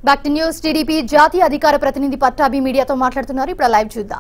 back to news TDP జాతీయ అధికార ప్రతినిధి పట్టాభి మీడియాతో మాట్లాడుతున్నారు ఇప్పుడు లైవ్ చూద్దాం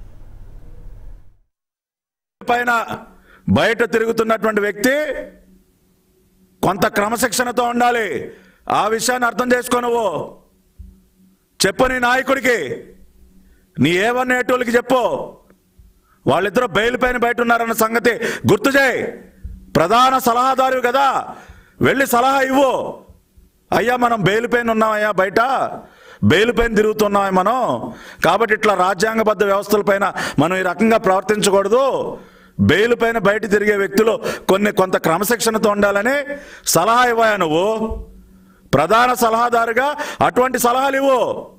పైన బయట తిరుగుతున్నటువంటి వ్యక్తి కొంత క్రమశిక్షణతో ఉండాలి ఆ విషయాన్ని అర్థం చేసుకో నువ్వు చెప్పు నీ నాయకుడికి నీ ఏవన్ ఏటోళ్ళకి చెప్పు వాళ్ళిద్దరూ బెయిల్ పైన బయట ఉన్నారన్న సంగతి గుర్తు చేయి ప్రధాన సలహాదారు కదా వెళ్ళి సలహా ఇవ్వు అయ్యా మనం బెయిల్ పైన ఉన్నామయ్యా బయట బెయిల్ పైన తిరుగుతున్నామే మనం కాబట్టి ఇట్లా రాజ్యాంగబద్ధ వ్యవస్థలపైన మనం ఈ రకంగా ప్రవర్తించకూడదు బెయిల్ పైన బయట తిరిగే వ్యక్తులు కొన్ని కొంత క్రమశిక్షణతో ఉండాలని సలహా ఇవ్వయా నువ్వు ప్రధాన సలహాదారుగా అటువంటి సలహాలు ఇవ్వు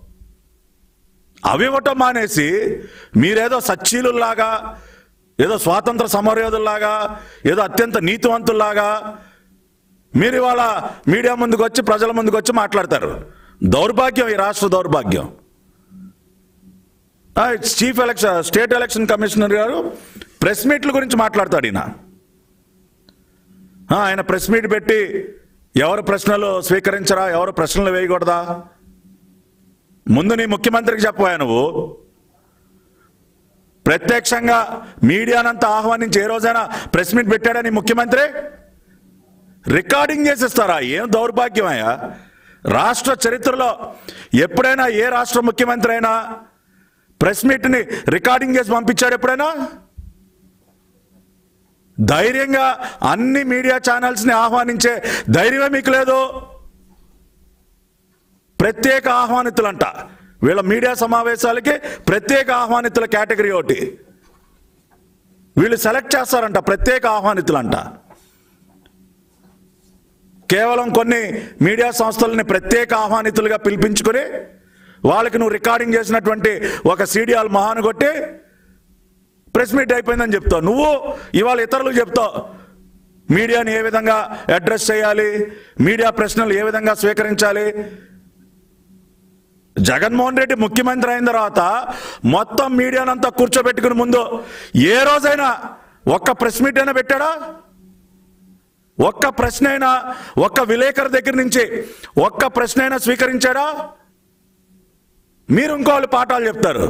అవి ఇవ్వటం మానేసి మీరేదో సచ్చీలులాగా ఏదో స్వాతంత్ర సమరయోధుల్లాగా ఏదో అత్యంత నీతివంతుల్లాగా మీరు ఇవాళ మీడియా ముందుకు వచ్చి ప్రజల ముందుకు వచ్చి మాట్లాడతారు దౌర్భాగ్యం ఈ రాష్ట్ర దౌర్భాగ్యం ఆ, chief election state election commissioner గారు ప్రెస్ మీట్ల గురించి మాట్లాడతాడు ఈయన ఆ, ఆయన ప్రెస్ మీట్ పెట్టి ఎవరు ప్రశ్నలు స్వీకరించరా ఎవరు ప్రశ్నలు వేయకూడదా ముందు నీ ముఖ్యమంత్రికి చెప్పబోయా నువ్వు ప్రత్యక్షంగా మీడియానంతా ఆహ్వానించి ఏ రోజైనా ప్రెస్ మీట్ పెట్టాడా నీ ముఖ్యమంత్రి రికార్డింగ్ చేసిస్తారా ఏం దౌర్భాగ్యమయ్యా రాష్ట్ర చరిత్రలో ఎప్పుడైనా ఏ రాష్ట్ర ముఖ్యమంత్రి అయినా ప్రెస్ మీట్ని రికార్డింగ్ చేసి పంపించాడు ఎప్పుడైనా ధైర్యంగా అన్ని మీడియా ఛానల్స్ని ఆహ్వానించే ధైర్యమే మీకు లేదు ప్రత్యేక ఆహ్వానితులంట వీళ్ళ మీడియా సమావేశాలకి ప్రత్యేక ఆహ్వానితుల కేటగిరీ ఒకటి వీళ్ళు సెలెక్ట్ చేస్తారంట ప్రత్యేక ఆహ్వానితులంట కేవలం కొన్ని మీడియా సంస్థలని ప్రత్యేక ఆహ్వానితులుగా పిలిపించుకొని వాళ్ళకి నువ్వు రికార్డింగ్ చేసినటువంటి ఒక సీడియాలు మహాను కొట్టి ప్రెస్ మీట్ అయిపోయిందని చెప్తావు నువ్వు ఇవాళ ఇతరులకు చెప్తావు మీడియాని ఏ విధంగా అడ్రస్ చేయాలి మీడియా ప్రశ్నలు ఏ విధంగా స్వీకరించాలి జగన్మోహన్ రెడ్డి ముఖ్యమంత్రి అయిన తర్వాత మొత్తం మీడియానంతా కూర్చోబెట్టుకుని ముందు ఏ రోజైనా ఒక్క ప్రెస్ మీట్ అయినా పెట్టాడా ఒక్క ప్రశ్న అయినా ఒక్క విలేకరు దగ్గర నుంచి ఒక్క ప్రశ్న అయినా స్వీకరించాడా మీరు ఇంకోళ్ళు పాఠాలు చెప్తారు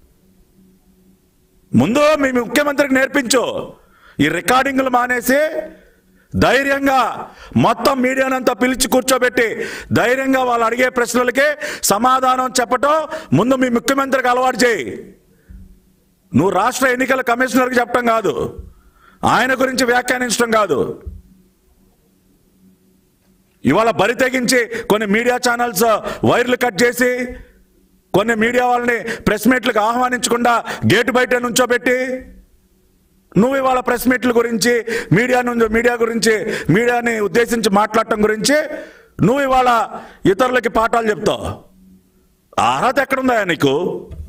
ముందు మీ ముఖ్యమంత్రికి నేర్పించు ఈ రికార్డింగ్లు మానేసి ధైర్యంగా మొత్తం మీడియానంతా పిలిచి కూర్చోబెట్టి ధైర్యంగా వాళ్ళు అడిగే ప్రశ్నలకి సమాధానం చెప్పటం ముందు మీ ముఖ్యమంత్రికి అలవాటు చేయి నువ్వు రాష్ట్ర ఎన్నికల కమిషనర్కి చెప్పడం కాదు ఆయన గురించి వ్యాఖ్యానించడం కాదు ఇవాళ బరి తెగించి కొన్ని మీడియా ఛానల్స్ వైర్లు కట్ చేసి కొన్ని మీడియా వాళ్ళని ప్రెస్ మీట్లకు ఆహ్వానించకుండా గేటు బయట నుంచోబెట్టి నువ్వు ఇవాళ ప్రెస్ మీట్ల గురించి మీడియా నుంచి మీడియా గురించి మీడియాని ఉద్దేశించి మాట్లాడటం గురించి నువ్వు ఇవాళ ఇతరులకి పాఠాలు చెప్తావు ఆ అర్హత ఎక్కడుందా నీకు